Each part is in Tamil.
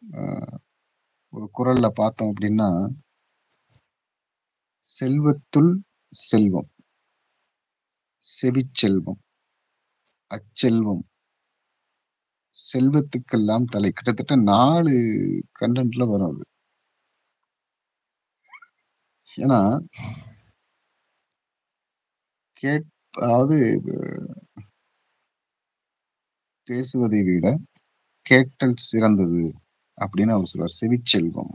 அ ஒரு குறள்ல பார்த்தோம் அப்டின்னா "செல்வத்துள் செல்வம், செவிச்செல்வம், அச்செல்வம், செல்வத்துக்கெல்லாம் தலை." கிட்டத்தட்ட 4 கன்டென்ட்ல வரும் அது. ஏன்னா கேட் அதாவது பேசுவதை விட கேட்டல் சிறந்தது அப்படின்னு அவர் சொல்றார். செவிச்செல்வம்.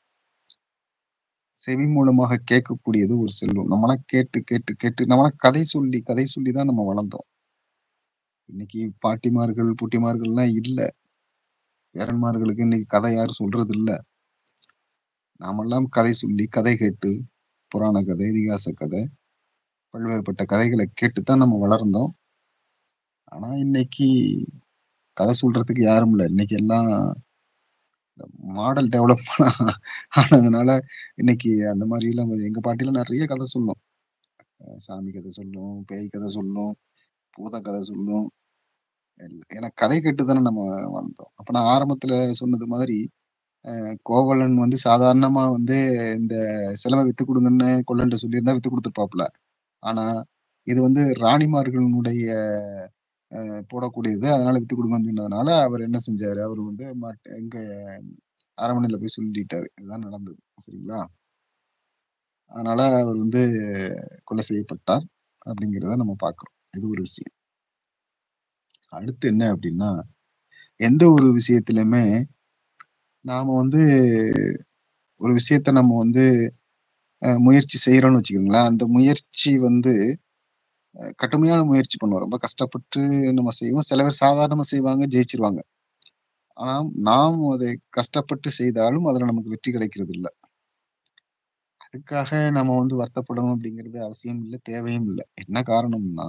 செவி மூலமாக கேட்கக்கூடியது ஒரு செல்வம். நம்மலாம் கேட்டு, கேட்டு, கேட்டு நம்மலாம் கதை சொல்லி, கதை சொல்லி தான் நம்ம வளர்ந்தோம். இன்னைக்கு பாட்டிமார்கள், பூட்டிமார்கள்லாம் இல்ல. பேரன்மார்களுக்கு இன்னைக்கு கதை யாரும் சொல்றது இல்ல. நாமெல்லாம் கதை சொல்லி, கதை கேட்டு, புராண கதை, இதிகாச கதை, பல்வேறுபட்ட கதைகள கேட்டு தான் நம்ம வளர்ந்தோம். ஆனா இன்னைக்கு கதை சொல்றதுக்கு யாரும் இல்ல. இன்னைக்கு எல்லாம் மாடல் டெவலப் ஆனதுனால இன்னைக்கு அந்த மாரிலாம் எங்க பாட்டிலாம் நெறைய கதை சொல்லும். அ சாமி கதை சொல்லும், பேய் கதை சொல்லும், பூத கதை சொல்லும். எல் ஏன்னா கதை கேட்டு தானே நம்ம வளர்ந்தோம். அப்ப நான் ஆரம்பத்துல சொன்னது மாதிரி, அ கோவலன் வந்து சாதாரணமா வந்து இந்த சிலம்ப வித்து குடுங்கன்னு கொல்லன்ட்ட சொல்லியிருந்தா வித்து குடுத்துருப்பாப்புல. ஆனா, இது வந்து ராணிமார்களுடைய அ போடக்கூடியது. அதனால வித்து குடுங்கன்னு சொன்னதுனால, அவர் என்ன செஞ்சாரு, அவரு வந்து மட் எங்க அரண்மனையில போய் சொல்லிட்டாரு. இதுதான் நடந்தது. சரிங்களா? அதனால அவர் வந்து கொலை செய்யப்பட்டார். அப்படிங்கிறத நம்ம பார்க்கிறோம். இது ஒரு விஷயம். அடுத்து என்ன அப்படின்னா, எந்த ஒரு விஷயத்திலுமே நாம வந்து ஒரு விஷயத்த நம்ம வந்து அ முயற்சி செய்றோம்னு வச்சுக்கங்களேன், அந்த முயற்சி வந்து அ கடுமையான முயற்சி பண்ணுவோம். ரொம்ப கஷ்டப்பட்டு நம்ம செய்வோம். சில பேர் சாதாரணமா செய்வாங்க, ஜெயிச்சுருவாங்க. ஆனா, நாம் அதை கஷ்டப்பட்டு செய்தாலும் அதுல நமக்கு வெற்றி கிடைக்கிறது இல்ல. அதுக்காக நம்ம வந்து வருத்தப்படணும் அப்படிங்கிறது அவசியம் இல்ல, தேவையும் இல்ல. என்ன காரணம்னா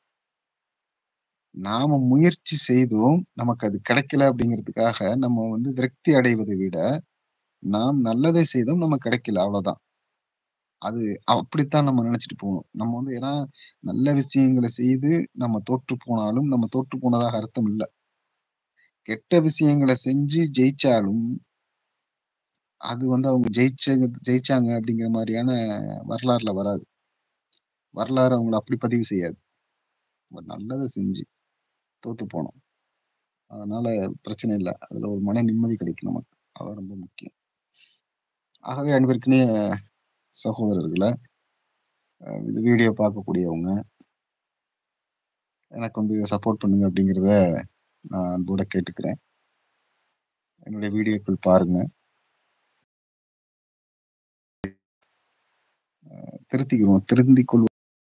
நாம முயற்சி செய்தோம், நமக்கு அது கிடைக்கல அப்படிங்கிறதுக்காக நம்ம வந்து விரக்தி அடைவதை விட, நாம் நல்லதை செய்தோம், நமக்கு கிடைக்கல அவ்வளோதான். அது அப்படித்தான் நம்ம நெனச்சுட்டு போணும். நம்ம வந்து ஏன்னா, நல்ல விஷயங்கள செய்து நம்ம தோற்று போனாலும், நம்ம தோற்று போனதாக அர்த்தம் இல்ல. கெட்ட விஷயங்கள செஞ்சு ஜெயிச்சாலும், அது வந்து அவங்க ஜெயிச்சது ஜெயிச்சாங்க அப்படிங்கிற மாரியான வரலாறுல வராது. வரலாறு அவங்கள அப்படி பதிவு செய்யாது. ஒரு நல்லத செஞ்சு தோத்து போனோம். அதனால பிரச்சனை இல்ல. அதுல ஒரு மன நிம்மதி கிடைக்கும் நமக்கு. அதான் ரொம்ப முக்கியம். ஆகவே அன்பிற்கினிய சகோதரர்களே, அ இந்த வீடியோ பார்க்கக்கூடியவங்க எனக்கு வந்து சப்போர்ட் பண்ணுங்க அப்படிங்கிறத நான் அன்போட கேட்டுக்கிறேன். என்னுடைய வீடியோக்கள் பாருங்க. அ திருத்திக்குவோம். திருந்திக் கொள்வோம்.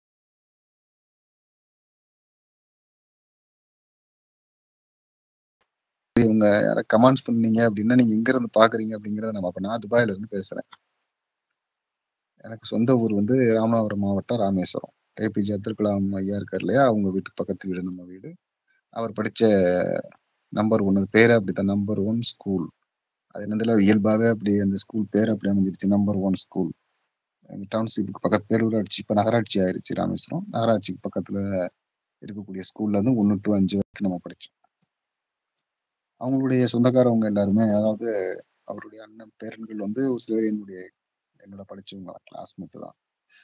இவங்க யாரா கமெண்ட்ஸ் பண்ணீங்க அப்படின்னா, நீங்க எங்க இருந்து பார்க்குறீங்க அப்படிங்கிறத நம்ம அப்ப நான் துபாயில இருந்து பேசுறேன். எனக்கு சொந்த ஊர் வந்து ராமநாதபுரம் மாவட்டம் ராமேஸ்வரம். ஏபிஜே அப்துல் கலாம் ஐயா இருக்காரு இல்லையா? அவங்க வீட்டுக்கு பக்கத்து வீடு நம்ம வீடு. அவர் படிச்ச நம்பர் 1 பேரே அப்படித்தான் நம்பர் 1 ஸ்கூல். அது என்னதுல இயல்பாவே அப்படி அந்த ஸ்கூல் பேரு அப்படி அமைஞ்சிருச்சு. Number 1 school. எங்க டவுன்ஷிப்க்கு பக்கத்து பேரூராட்சி இப்ப நகராட்சி ஆயிருச்சு ராமேஸ்வரம். நகராட்சிக்கு பக்கத்துல இருக்கக்கூடிய ஸ்கூல்ல இருந்து 1 டூ 5 வரைக்கும் நம்ம படிச்சோம். அவங்களுடைய சொந்தக்காரவங்க எல்லாருமே அதாவது அவருடைய அண்ணன் பேரன்கள் வந்து ஒரு சிலர் என்னுடைய என்னோட படிச்சவங்க கிளாஸ்மேட் தான்.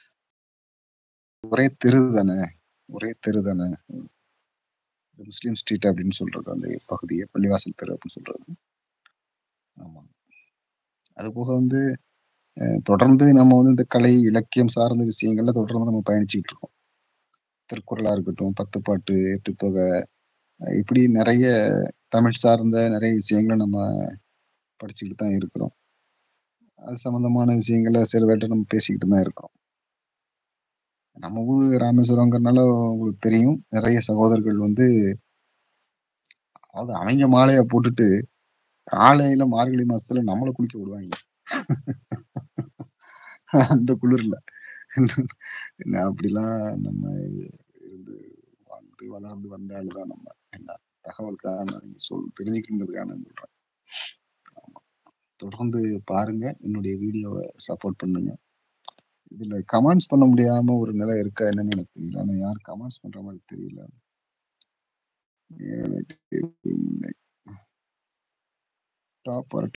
ஒரே தெரு தானே! ஒரே தெரு தானே! ம். முஸ்லீம் ஸ்ட்ரீட் அப்படின்னு சொல்றது அந்த பகுதிய பள்ளிவாசல் தெரு அப்படின்னு சொல்றது. ஆமா. அதுபோக வந்து அ தொடர்ந்து நம்ம வந்து இந்த கலை, இலக்கியம் சார்ந்த விஷயங்கள்ல தொடர்ந்து நம்ம பயணிச்சுக்கிட்டு இருக்கோம். திருக்குறளா இருக்கட்டும், பத்துப்பாட்டு, எட்டுத்தொகை அ இப்படி நெறைய தமிழ் சார்ந்த நெறைய விஷயங்கள நம்ம படிச்சுக்கிட்டு தான் இருக்கிறோம். அது சம்மந்தமான விஷயங்கள சில பேர்ட்ட நம்ம பேசிக்கிட்டு தான் இருக்கிறோம். நம்ம ஊரு ராமேஸ்வரம்ங்கிறனால உங்களுக்கு தெரியும். நெறைய சகோதரர்கள் வந்து அதாவது அவைங்க மாலைய போட்டுட்டு, காலையில மார்கழி மாசத்துல நம்மள குளிக்க விடுவாய்ங்க. அந்த குளிர்ல. என்ன அப்படிலாம் நம்ம இருந்து வாழ்ந்து வளர்ந்து வந்த ஆளு தான் நம்ம. என்ன தகவலுக்காக நான் இங்க சொல் தெரிஞ்சுக்கணுங்கிறதுக்காக நான் சொல்றேன். ஆமா. தொடர்ந்து பாருங்க. என்னுடைய வீடியோவ சப்போர்ட் பண்ணுங்க. இதுல கமெண்ட்ஸ் பண்ண முடியாம ஒரு நிலை இருக்கா என்னன்னு எனக்கு தெரியல. ஆனா யாரும் கமெண்ட்ஸ் பண்ற மாரி தெரியல. எனக்கு டாப்